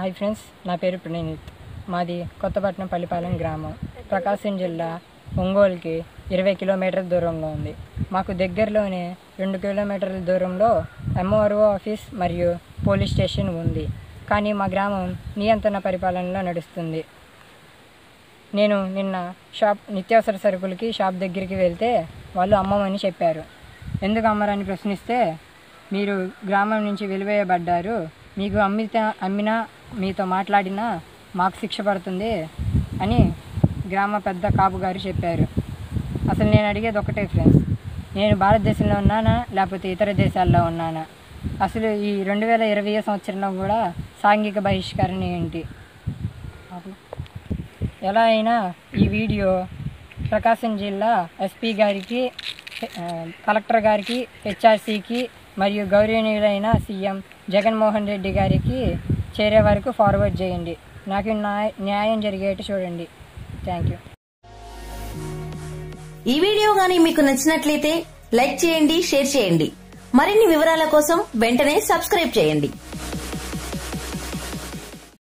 hi friends నా పేరు ప్రణీత్ మాది కొత్తపట్నం పల్లిపాలెం గ్రామం ప్రకాశం జిల్లా ఒంగోలుకి ఇరవై కిలోమీటర్ల దూరంలో ఉంది మాకు దగ్గరలోనే రెండు కిలోమీటర్ల దూరంలో ఎంఓఆర్ఓ ఆఫీస్ మరియు పోలీస్ స్టేషన్ ఉంది కానీ మా గ్రామం నియంత్రణ పరిపాలనలో నడుస్తుంది నేను నిన్న షాప్ నిత్యావసర సరుకులకి షాప్ దగ్గరికి వెళ్తే వాళ్ళు అమ్మమని చెప్పారు ఎందుకు అమ్మరని ప్రశ్నిస్తే మీరు గ్రామం నుంచి వెలివేయబడ్డారు మీకు అమ్మితే అమ్మినా మీతో మాట్లాడినా మాకు శిక్ష పడుతుంది అని గ్రామ పెద్ద కాపు గారు చెప్పారు అసలు నేను అడిగేది ఒకటే ఫ్రెండ్స్ నేను భారతదేశంలో ఉన్నానా లేకపోతే ఇతర దేశాల్లో ఉన్నానా అసలు ఈ రెండు వేల ఇరవై సంవత్సరంలో కూడా సాంఘిక బహిష్కరణ ఏంటి ఎలా అయినా ఈ వీడియో ప్రకాశం జిల్లా ఎస్పీ గారికి ఆ, కలెక్టర్ గారికి హెచ్ఆర్సీకి మరియు గౌరవనీయులైన సీఎం జగన్మోహన్ రెడ్డి గారికి చేరే వరకు ఫార్వర్డ్ చేయండి నాకు న్యాయ న్యాయం జరిగేట్టు చూడండి థ్యాంక్ యూ ఈ వీడియో గానీ మీకు నచ్చినట్లయితే లైక్ చేయండి షేర్ చేయండి మరిన్ని వివరాల కోసం వెంటనే సబ్స్క్రైబ్ చేయండి